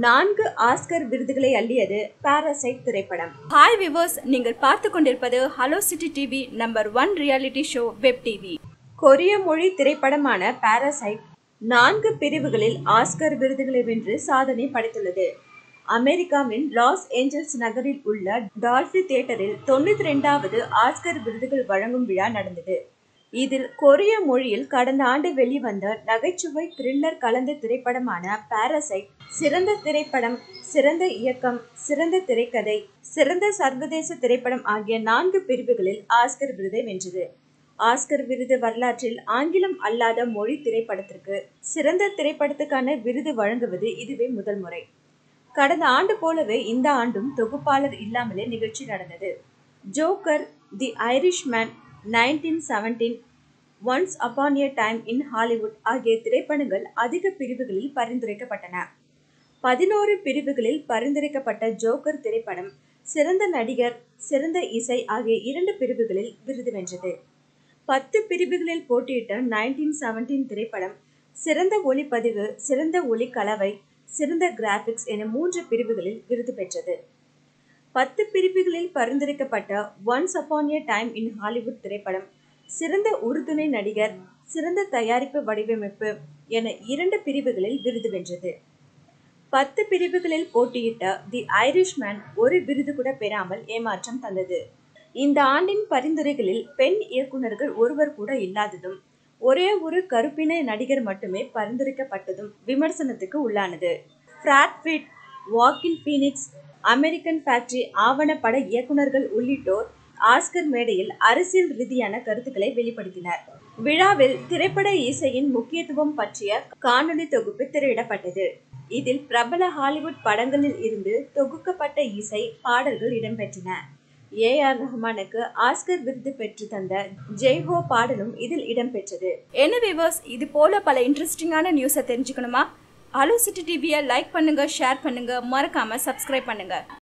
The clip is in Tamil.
நான்கு ஆஸ்கர் விருதுகளை அள்ளியது பாராசைட் திரைப்படம் ஹாய் விவர்ஸ் நீங்கள் பார்த்து கொண்டிருப்பது hello city TV number one reality show web TV கொரிய மொழி திரைப்படமான பாராசைட் நான்கு பிரிவுகளில் ஆஸ்கர் விருதுகளை வென்று சாதனை படைத்துள்ளது அமெரிக்காவின் லாஸ் ஏஞ்சல்ஸ் நகரில் உள்ள டால்பி தியேட்டரில் தொண்ணூத்தி ரெண்டாவது ஆஸ்கர் விருதுகள் வழங்கும் விழா நடந்தது இதில் கொரிய மொழியில் கடந்த ஆண்டு வெளிவந்த நகைச்சுவை த்ரில்லர் கலந்த திரைப்படமான பாராசைட் சிறந்த திரைப்படம் சிறந்த இயக்கம் சிறந்த திரைக்கதை சிறந்த சர்வதேச திரைப்படம் ஆகிய நான்கு பிரிவுகளில் ஆஸ்கர் விருதை வென்றது ஆஸ்கர் விருது வரலாற்றில் ஆங்கிலம் அல்லாத மொழி திரைப்படத்திற்கு சிறந்த திரைப்படத்துக்கான விருது வழங்குவது இதுவே முதல் முறை கடந்த ஆண்டு போலவே இந்த ஆண்டும் தொகுப்பாளர் இல்லாமலே நிகழ்ச்சி நடந்தது Joker the Irishman nineteen seventeen once upon a time in Hollywood ஆகிய திரைப்படங்கள் அதிக பிரிவுகளில் பரிந்துரைக்கப்பட்டன பதினோரு பிரிவுகளில் பரிந்துரைக்கப்பட்ட ஜோக்கர் திரைப்படம் சிறந்த நடிகர் சிறந்த இசை ஆகிய இரண்டு பிரிவுகளில் விருது வென்றது பத்து பிரிவுகளில் போட்டியிட்ட நைன்டீன் செவன்டீன் திரைப்படம் சிறந்த ஒளிப்பதிவு சிறந்த ஒளி கலவை சிறந்த கிராபிக்ஸ் என மூன்று பிரிவுகளில் விருது பெற்றது பத்து பிரிவுகளில் பரிந்துரைக்கப்பட்ட once upon a time in Hollywood திரைப்படம் சிறந்த உறுதுணை நடிகர் சிறந்த தயாரிப்பு வடிவமைப்பு என இரண்டு பிரிவுகளில் விருது வென்றது பத்து பிரிவுகளில் போட்டியிட்ட தி ஐரிஷ்மேன் ஒரு விருது கூட பெறாமல் ஏமாற்றம் தந்தது இந்த ஆண்டின் பரிந்துரைகளில் பெண் இயக்குநர்கள் ஒருவர் கூட இல்லாததும் ஒரே ஒரு கருப்பின நடிகர் மட்டுமே பரிந்துரைக்கப்பட்டதும் விமர்சனத்துக்கு உள்ளானது Brad Pitt Joaquin Phoenix American Factory ஆவணப்பட இயக்குநர்கள் உள்ளிட்டோர் ஆஸ்கர் மேடையில் அரசியல் ரீதியான கருத்துக்களை வெளிப்படுத்தினர் விழாவில் திரைப்பட இசையின் முக்கியத்துவம் பற்றிய காணொலி தொகுப்பு திரையிடப்பட்டது இதில் பிரபல ஹாலிவுட் படங்களில் இருந்து தொகுக்கப்பட்ட இசை பாடல்கள் இடம்பெற்றன ஏ ஆர் ரஹ்மானுக்கு ஆஸ்கர் விருது பெற்று தந்த ஜெய்ஹோ பாடலும் இதில் இடம்பெற்றது என்ன விவர்ஸ் இது போல பல இன்ட்ரெஸ்டிங்கான நியூஸை தெரிஞ்சுக்கணுமா ஹலோ சிட்டி டிவியை லைக் பண்ணுங்க ஷேர் பண்ணுங்க மறக்காம சப்ஸ்கிரைப் பண்ணுங்க